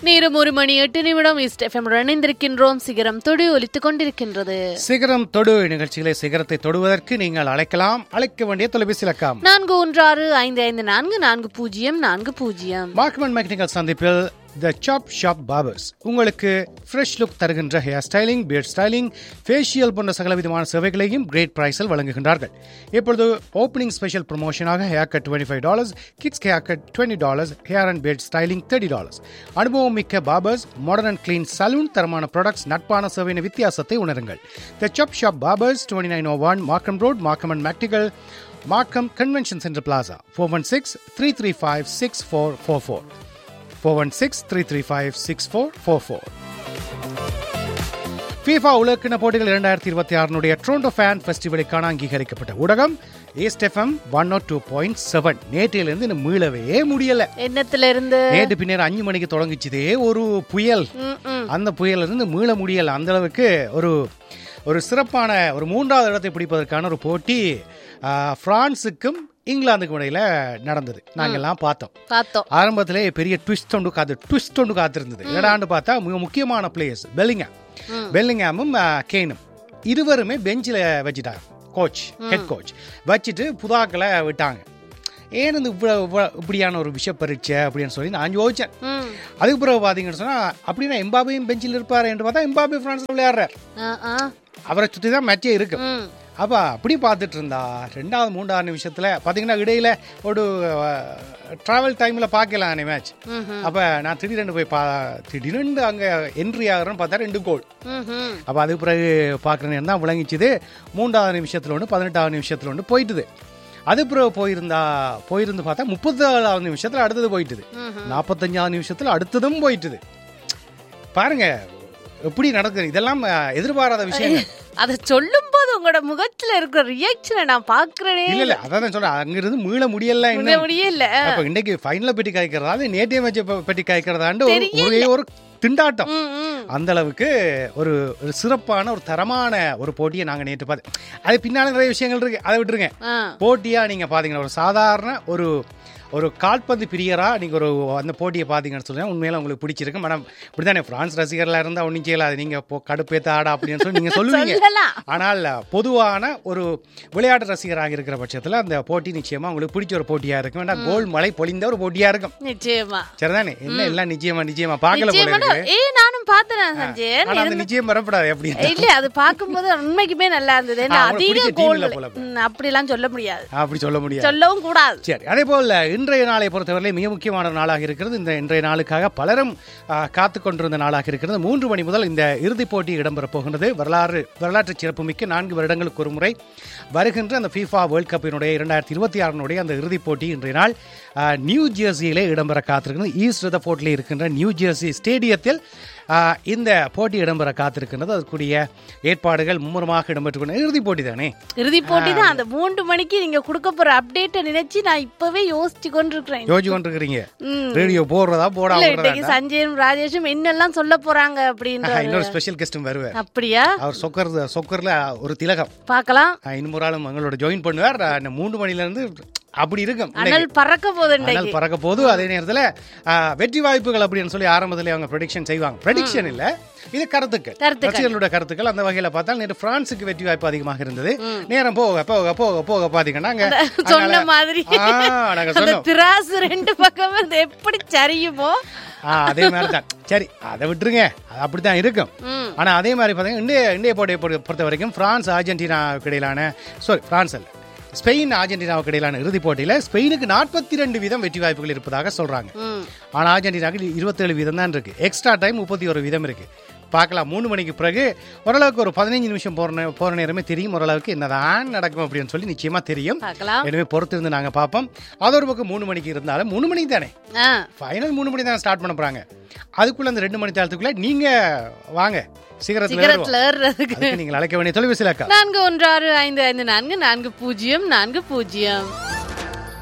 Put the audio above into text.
நேரம் ஒரு மணி எட்டு நிமிடம் ஈஸ்ட் எஃப்எம் இணைந்திருக்கின்றோம் சிகரம் தொடி ஒலித்துக் கொண்டிருக்கின்றது சிகரம் தொடு நிகழ்ச்சிகளை சிகரத்தை தொடுவதற்கு நீங்கள் அழைக்கலாம் அழைக்க வேண்டிய தொலைபேசி இலக்கம் நான்கு ஒன்று ஆறு ஐந்து ஐந்து நான்கு நான்கு பூஜ்ஜியம் நான்கு பூஜ்ஜியம் மார்க்மன் மெக்னிக்கல் சந்திப்பில் த சாப் ஷாப் பார்பர்ஸ் உங்களுக்கு ஃப்ரெஷ் லுக் தருகின்ற hair styling beard styling facial போன்ற சகல விதமான சேவைகளையும் கிரேட் பிரைஸில் வழங்குகின்றார்கள் இப்பொழுது ஓப்பனிங் ஸ்பெஷல் ப்ரொமோஷனாக hair cut twenty five dollars kids hair cut twenty dollars hair and beard styling thirty dollars அனுபவம் மிக்க barbers modern and clean salon தரமான ப்ராடக்ட்ஸ் நட்பான சேவையின் வித்தியாசத்தை உணருங்கள் the chop shop barbers twenty nine O one Markham road Markham and McNicoll Markham convention centre plaza four one six three three five six four four four four one six three three five six four four four FIFA உலகக்கிண போட்டிகள் இரண்டாயிரத்தி இருபத்தி ஆறுனுடைய Toronto fan ஃபெஸ்டிவலுக்கான அங்கீகரிக்கப்பட்ட ஊடகம் East FM one O two point seven நேற்றிலிருந்து இன்னும் மீளவே முடியல எண்ணத்துல இருந்து நேற்று பின்னர் அஞ்சு மணிக்கு தொடங்கிச்சுதே ஒரு புயல் அந்த புயல்ல இருந்து மீள முடியல அந்த அளவுக்கு ஒரு ஒரு சிறப்பான ஒரு மூன்றாவது இடத்தை பிடிப்பதற்கான ஒரு போட்டி ஆ, பிரான்சுக்கும் இங்கிலாந்துக்கும் இடையில நடந்தது நாங்க எல்லாம் பார்த்தோம் பார்த்தோம் ஆரம்பத்திலே பெரிய ட்விஸ்ட் ஒன்று காத்து ட்விஸ்ட் ஒன்று காத்திருந்தது என்னடான்னு பார்த்தா மிக முக்கியமான பிளேயர்ஸ் பெல்லிங்காம் பெல்லிங்காமும் ஆ, கேனும் இருவருமே பெஞ்சில் வச்சுட்டாங்க கோச் ஹெட் கோச் வச்சுட்டு புதாக்களை விட்டாங்க ஏன் இந்த இவ்வளவு இவ்வளவு இப்படியான ஒரு விஷய பரீட்சை அப்படின்னு சொல்லி நான் யோசிச்சேன் ம். அதுக்கு பிறகு பார்த்தீங்கன்னு சொன்னா அப்படின்னா எம்பாபையும் பெஞ்சில் இருப்பார் என்று பார்த்தா எம்பாபே பிரான்ஸ் விளையாடுறார் ஆ, ஆ. அவரை சுற்றி தான் மேட்சே இருக்கு ம். அப்போ அப்படி பார்த்துட்டு இருந்தா ரெண்டாவது மூன்றாவது நிமிஷத்தில் பார்த்தீங்கன்னா இடையில ஒரு ட்ராவல் டைமில் பார்க்கலாம் மேட்ச் அப்போ நான் திடீரென்று போய் பா திடீரென்று அங்கே என்ட்ரி ஆகிறேன்னு பார்த்தா ரெண்டு கோல் ம்ஹும். அப்போ அதுக்கு பிறகு பார்க்குற நேரம் தான் விளங்கிச்சுது மூன்றாவது நிமிஷத்தில் ஒன்று பதினெட்டாவது நிமிஷத்தில் ஒன்று போயிட்டுது அது பிறகு போயிருந்தா போயிருந்து பார்த்தா முப்பத்தேழாவது நிமிஷத்தில் அடுத்தது போயிட்டுது நாற்பத்தஞ்சாவது நிமிஷத்தில் அடுத்ததும் போயிட்டுது பாருங்க எப்படி நடக்குது இதெல்லாம் அஹ், எதிர்பாராத விஷயங்கள் அத சொல்லும் போது உங்களோட முகத்துல இருக்கிற ரியாக்ஷனை நான் பாக்குறேனே இல்ல இல்ல அதான் நான் சொல்றேன் அங்கிருந்து மீள முடியல முடிய இன்னும் முடியல அப்ப இன்னைக்கு ஃபைனல பெட்டி காய்க்கிறதா நேட்டிய மேட்ச் பெட்டி காய்க்கிறதாண்டு ஒரு ஒரே ஒரு திண்டாட்டம் ம், ம். அந்த அளவுக்கு ஒரு ஒரு சிறப்பான ஒரு தரமான ஒரு போட்டியை நாங்க நேற்று பார்த்தோம் அது பின்னால நிறைய விஷயங்கள் இருக்கு அதை விட்டுருங்க ஆ. போட்டியா நீங்க பாத்தீங்கன்னா ஒரு சாதாரண ஒரு ஒரு கால்பந்து பிரியரா நீங்க ஒரு அந்த போட்டியை பாத்தீங்கன்னு சொன்னா உண்மையில உங்களுக்கு பிடிச்சிருக்கு மேடம் இப்படிதானே பிரான்ஸ் ரசிகர்களா இருந்தா ஒன்றும் செய்யலாது நீங்க போ கடுப்பேத்த ஆடா அப்படின்னு சொல்லி நீங்க சொல்லுவீங்க சொல்லலாம் ஆனால் பொதுவான ஒரு விளையாட்டு ரசிகராக இருக்கிற பட்சத்தில் அந்த போட்டி நிச்சயமா உங்களுக்கு பிடிச்ச ஒரு போட்டியா இருக்கும் வேண்டாம் கோல் மழை பொழிந்த ஒரு போட்டியா இருக்கும் நிச்சயமா சரிதானே என்ன எல்லாம் நிச்சயமா நிச்சயமா பார்க்கல போல நிச்சயமா இருக்கு ஏய் நானும் பார்த்தேன் சஞ்சய் ஆனா அந்த நிச்சயம் வரப்படாது எப்படி இல்ல அது பாக்கும்போது உண்மைக்குமே நல்லா இருந்தது ஏன்னா ஆ, உங்களுக்கு அதிக பிடிச்ச team இல்ல கோல் போல. அப்படிலாம் சொல்ல முடியாது அப்படி சொல்ல முடியாது சொல்லவும் கூடாது சரி அதே போல இன்றைய நாளை பொறுத்தவரை மிக முக்கியமான ஒரு நாளாக இருக்கிறது இந்த இன்றைய நாளுக்காக பலரும் ஆ, காத்து கொண்டிருந்த நாளாக இருக்கிறது மூன்று மணி முதல் இந்த இறுதிப் போட்டி இடம்பெறப் போகின்றது வரலாறு வரலாற்று சிறப்புமிக்க நான்கு வருடங்களுக்கு ஒரு முறை வருகின்ற அந்த ஃபீஃபா வேர்ல்ட் கப்பினுடைய இரண்டாயிரத்தி இருபத்தி ஆறினுடைய அந்த இறுதிப் போட்டி இன்றைய நாள் ஆ, நியூ ஜெர்சியிலே இடம்பெற காத்திருக்கிறது ஈஸ்ட் ரிதபோர்ட்டில் இருக்கின்ற நியூ ஜெர்சி ஸ்டேடியத்தில் ஆ, இந்த போட்டி இடம்பெற காத்திருக்கின்றது அதற்குரிய ஏற்பாடுகள் மும்முரமாக இடம்பெற்றுக் கொண்ட இறுதிப் போட்டி தானே இறுதி போட்டி தான் அந்த மூன்று மணிக்கு நீங்க கொடுக்க போற அப்டேட்டை நினைச்சு நான் இப்பவே யோசிச்சு கொண்டிருக்கிறேன் யோசிச்சு கொண்டிருக்கிறீங்க ம். ரேடியோ போடுறதா போடாம இல்ல விடுறதா? இன்னைக்கு சஞ்சயும் ராஜேஷும் என்னெல்லாம் சொல்ல போறாங்க அப்படின்ற ஆஹா, இன்னொரு ஸ்பெஷல் கெஸ்டும் வருவார் அப்படியா அவர் சொக்கர் சொக்கர்ல ஒரு திலகம் பார்க்கலாம் ஆஹ், இன்னும் ஒரு ஆளும் எங்களோட ஜாயின் பண்ணுவார் ஆஹ், இந்த மூன்று மணில இருந்து அப்படி இருக்கும் அனல் பறக்க போகுது இன்னைக்கு அனல் பறக்க போது அதே நேரத்துல ஆஹ், வெற்றி வாய்ப்புகள் அப்படின்னு சொல்லி ஆரம்பத்துல அவங்க ப்ரெடிக்ஷன் செய்வாங்க ப்ரெடிக்ஷன் இல்ல இது கருத்துக்கள் கருத்துக்கள். ரசிகர்களோட கருத்துக்கள் அந்த வகையில பார்த்தா நேற்று பிரான்சுக்கு வெற்றி வாய்ப்பு அதிகமாக இருந்தது நேரம் போக போக போக போக பாத்தீங்கன்னா நாங்க சொன்ன அதனால- மாதிரி ஆ, நாங்க அந்த சொன்னோம் திராசு ரெண்டு பக்கமும் அது எப்படி சரியுமோ ஆ, அதே மாதிரி தான் சரி அதை விட்டுருங்க அது அப்படித்தான் இருக்கும் ம். ஆனா அதே மாதிரி பார்த்தீங்கன்னா இந்திய இந்திய போட்டியை பொறு- பொறுத்த வரைக்கும் பிரான்ஸ் அர்ஜென்டினாவுக்கு இடையிலான சாரி பிரான்ஸ் அல்ல ஸ்பெயின் அர்ஜென்டினாவுக்கு இடையிலான இறுதிப் போட்டியில ஸ்பெயினுக்கு நாற்பத்தி ரெண்டு வீதம் வெற்றி வாய்ப்புகள் இருப்பதாக சொல்றாங்க ம். ஆனா அர்ஜென்டினாவுக்கு இருபத்தேழு வீதம் தான் இருக்கு எக்ஸ்ட்ரா டைம் முப்பத்தி ஒரு வீதம் இருக்கு பார்க்கலாம் மூணு மணிக்கு பிறகு ஓரளவுக்கு ஒரு பதினஞ்சு நிமிஷம் போற நே- போற நேரமே தெரியும் ஓரளவுக்கு என்னதான் நடக்கும் அப்படின்னு சொல்லி நிச்சயமா தெரியும் பார்க்கலாம் எனவே பொறுத்திருந்து நாங்க பார்ப்போம் அது ஒரு பக்கம் மூணு மணிக்கு இருந்தாலும் மூணு மணிக்கு தானே ஆ ஃபைனல் மூணு மணி தான் ஸ்டார்ட் பண்ண போறாங்க அதுக்குள்ள அந்த ரெண்டு மணி நேரத்துக்குள்ள நீங்க வாங்க சிகரத்துல சிகரத்துல ஏறுறதுக்கு அதுக்கு நீங்கள் அழைக்க வேண்டிய தொலைபேசி இலக்கா நான்கு ஒன்று ஆறு ஐந்து ஐந்து நான்கு நான்கு பூஜ்ஜியம் நான்கு பூஜ்ஜியம்